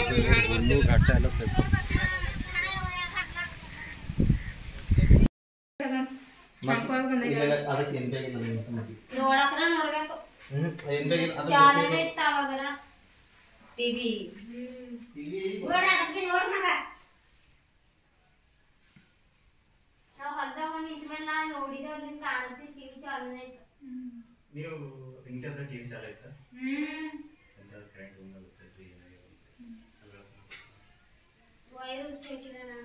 ಹುಲ್ಲು ಘಟ್ಟ ಎಲ್ಲ ತೆಗ್ದು ಅದಕ್ಕೆ ಏನ್ ಬೇಕಿಲ್ಲ ನಿಮ್ ಸಮತಿ ನೋಡಕ್ರ ನೋಡ್ಬೇಕು ಹ್ಮ್ ಏನ್ ಬೇಕಿಲ್ಲ ಅದು ಚಾಲನೆ ಇತ್ತ ಅವಾಗರ ಟಿವಿ ನಾವ್ ಹೊಲ್ದಾಗ ಒಂದ್ ನಿಂತ ಮೇಲೆ ನಾ ನೋಡಿದೆ ಅಲ್ಲಿ ಕಾಣತ್ತೆ ಟಿವಿ ಚಾಲನೆ ಇತ್ತು ನೀವು ಹಿಂಗೆ ಟಿವಿ ಚಾಲು ಆಯ್ತಾ ಹ್ಮ್ ಕರೆಂಟ್ ಹೋಗುತ್ತೆ ವೈರ್ ಬೇಕಿದೆ ನಾನು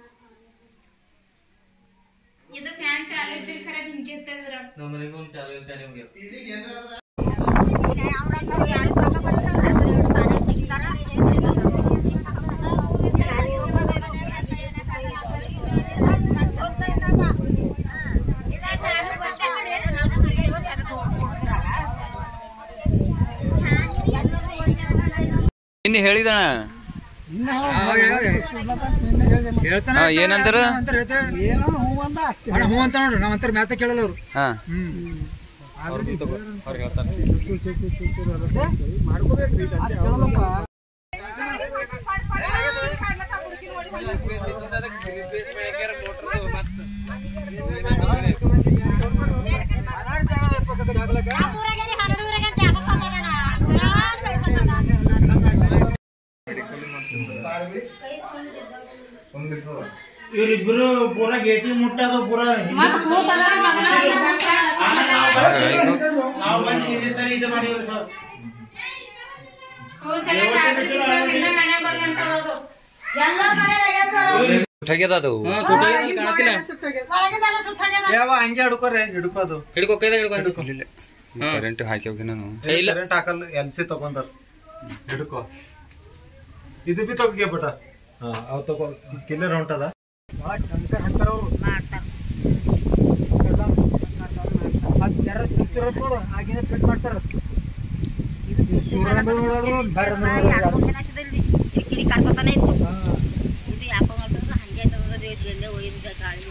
ಇದು ಫ್ಯಾನ್ ಚಾಲು ಇದ್ದಿರ್ ಖರೆ ಬೆಂಕಿ ಹತ್ತದ್ರ ನಮ್ಮ ಮನೆಗೂ ಒಂದು ಚಾಲು ಇರ್ತಾರೆ ನಿಮ್ಗೆ ಇನ್ನು ಹೇಳಿದಣ ಹೇಳ್ತಾನ ಹಾ, ಏನಂತಾರ? ಹೂ ಅಂತ ನೋಡ್ರಿ ನಾವಂತರ ಮ್ಯಾತ ಕೇಳಲ್ಲ ಅವ್ರು ಹಾ ಕೈ ಸುಂದ್ ಬಿದ್ದೋಗ್ಬಿಡು. ಇವ್ರಿಬ್ರು ಪೂರಾ ಗೇಟಿ ಮುಟ್ಟದು ಪೂರಾ ನಾವು ಬಂದು ಇದೆ ಸರಿ ಇದು ಮಾಡಿವ್ರಿ ಸರ್ ಮನೆ ಬರ್ಲಂತ ಹೋದು ಸುಟ್ಟಾಗ್ಯದ ಅದು ಯಾವ ಹಂಗೆ ಹಿಡ್ಕೋರೆ ಹಿಡ್ಕೋದು ಹಿಡ್ಕೊ ಕೈದಾಗ ಹಿಡ್ಕೊ ಕರೆಂಟ್ ಹಾಕಿ ಹೋಗಿ ನಾನು ಕರೆಂಟ್ ಹಾಕಲ್ಲ ಎಲ್ ಸಿ ತಗೊಂಡಾರ ಹಿಡ್ಕೋ ಇದು ಬಿ ತಗೋಗೆ ಬಟ ಹಾ ಅವ್ ತಗೋ ಕಿಲ್ಲರ್ ಹೊಂಟದ ಕಿಡಿ ಕರ್ಕೊತಾನೆ ಇತ್ತು ಇದು ಯಾಕ ಮಾಡ್ತಾರೆ ಹಂಗೆ ತಗೋದು ಇದ್ರಲ್ಲೇ ಒಯ್ದು ಗಾಳಿ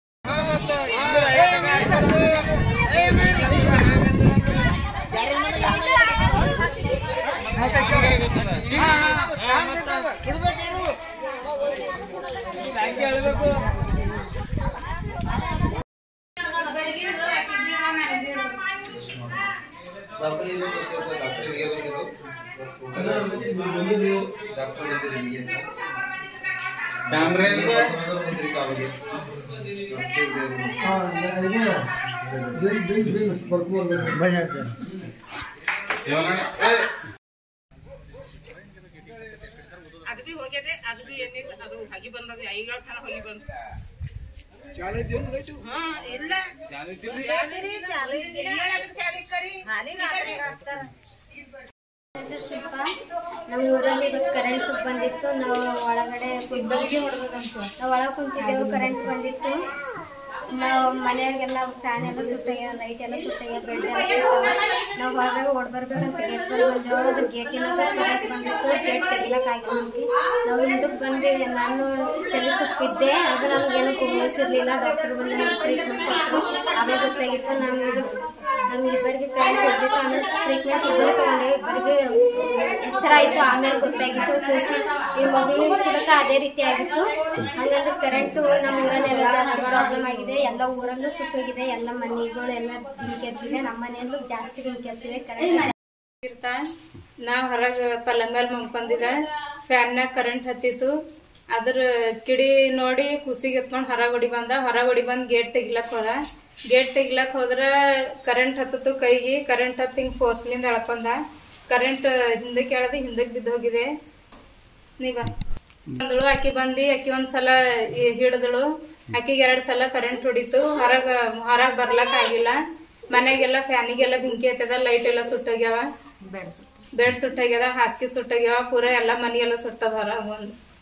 ಕ್ಯಾಮ್ರಾ ಅದು ಬಿ ಹೋಗ್ಯದೆ ಅದು ಬಿ ಏನಿಲ್ಲ ಅದು ಹಗಿ ಬಂದದ ಐಗಳ ತನ ಹೋಗಿ ಬಂದು ಹಾ ಇಲ್ಲ ಹೆಸರು ಶಿಲ್ಪ ನಮ್ಮ ಊರಲ್ಲಿ ಇವತ್ತು ಕರೆಂಟ್ ಬಂದಿತ್ತು ನಾವು ಒಳಗಡೆ ಕುಂತಿದ್ವಿ ನಾವು ಒಳಗೆ ಕುಂತಿದ್ದೆವು ಕರೆಂಟ್ ಬಂದಿತ್ತು ನಾವು ಮನೆಯಾಗೆಲ್ಲ ಫ್ಯಾನ್ ಎಲ್ಲ ಸುಟ್ಟಾಗ್ಯ ಲೈಟ್ ಎಲ್ಲ ಸುಟ್ಟಾಗ್ಯ ಬೆಡ್ ಎಲ್ಲ ಸುಟ್ಟಾಗ್ಯ. ನಾವು ಹೊರಗಡೆ ಓಡ್ ಬರ್ಬೇಕಂತ ಗೇಟ್ ಬಂದು ಬಂದೆವು ಅದು ಗೇಟಿನ ಕರೆಂಟ್ ಬಂದಿತ್ತು ಗೇಟ್ ತೆಗಿಲಕ್ ಆಗಿಲ್ಲ ನಮ್ಗೆ ನಾವು ಹಿಂದಕ್ಕೆ ಬಂದಿವಿ ನಾನು ತಲೆ ಸುತ್ತಿದ್ದೆ ಅದು ನಮಗೇನು ಕುಗ್ಗಿಸಿರ್ಲಿಲ್ಲ ಡಾಕ್ಟರ್ ಬಂದು ನಮ್ಗೆ ಟ್ರೀಟ್ಮೆಂಟ್ ಕೊಟ್ಟರು ಆಮೇಲೆ ಗೊತ್ತಾಗಿತ್ತು ನಮ್ಗೆ ಇದು ನಮ್ಗೆ ಇಬ್ಬರಿಗೆ ಕರೆಂಟ್ ಹೊಡೆದಿತ್ತು ಆಮೇಲೆ ಟ್ರೀಟ್ಮೆಂಟ್ ಇಬ್ಬರು ತಗೊಂಡೆ ಇಬ್ಬರಿಗೆ ಎಚ್ಚರ ಆಯ್ತು ಆಮೇಲೆ ಗೊತ್ತಾಗಿತ್ತು ತುಳಸಿ ಈ ಮಗುವಿನ ಸಿಲಕ ಅದೇ ರೀತಿ ಆಗಿತ್ತು ಹಂಗಂದ್ರೆ ಕರೆಂಟು ನಮ್ಮ ಊರಲ್ಲೆಲ್ಲ ಜಾಸ್ತಿ ಪ್ರಾಬ್ಲಮ್ ಆಗಿದೆ ಎಲ್ಲ ಊರಲ್ಲೂ ಸುಟ್ಟೋಗಿದೆ ಎಲ್ಲ ಮನೆಗಳು ಎಲ್ಲ ಬೆಂಕಿ ಹತ್ತಿದೆ ನಮ್ಮ ಮನೆಯಲ್ಲೂ ಜಾಸ್ತಿ ಬೆಂಕಿ ಹತ್ತಿದೆ ಕರೆಂಟ್ ಇರ್ತಾ ನಾ ಹೊರಗ ಪಲಂಗಲ್ ಮಲ್ಕೊಂಡಿದ್ದೆ ಫ್ಯಾನ್ನಾಗ ಕರೆಂಟ್ ಹತ್ತಿತ್ತು ಅದ್ರ ಕಿಡಿ ನೋಡಿ ಕುಸಿಗೆ ಎತ್ಕೊಂಡ್ ಹೊರಗ್ ಹೊಡಿ ಬಂದ ಹೊರಗ್ ಹೊಡಿ ಬಂದ್ ಗೇಟ್ ತೆಗಿಲಕ್ ಹೋದ ಗೇಟ್ ತೆಗಿಲಕ್ ಹೋದ್ರ ಕರೆಂಟ್ ಹತ್ತಿತ್ತು ಕೈಗೆ ಕರೆಂಟ್ ಹತ್ತಿ ಹಿಂಗ್ ಫೋರ್ಸ್ಲಿಂದ ಎಳ್ಕೊಂಡ ಕರೆಂಟ್ ಹಿಂದಕ್ಕೆ ಎಳ್ದು ಹಿಂದಕ್ಕೆ ಬಿದ್ದು ಹೋಗಿದೆ ನೀವ ಬಂದಳು ಆಕಿ ಬಂದಿ ಆಕಿ ಒಂದ್ಸಲ ಈ- ಹಿಡ್ದಳು ಆಕಿಗೆ ಎರಡ್ ಸಲ ಕರೆಂಟ್ ಹೊಡಿತು ಹೊರಗ ಹೊರಗ್ ಬರ್ಲಕ್ ಆಗಿಲ್ಲ ಮನೆಗೆಲ್ಲ ಫ್ಯಾನಿಗೆಲ್ಲ ಬೆಂಕಿ ಹತ್ತದ ಲೈಟ್ ಎಲ್ಲ ಸುಟ್ಟೋಗ್ಯಾವ ಬೆಡ್ ಸುಟ್ಟಾಗ್ಯದ ಹಾಸಿಗೆ ಸುಟ್ಟಾಗ್ಯಾವ ಪೂರ ಎಲ್ಲ ಮನಿ ಎಲ್ಲ ಸುಟ್ಟದ ಹೊರ ಒಂದ್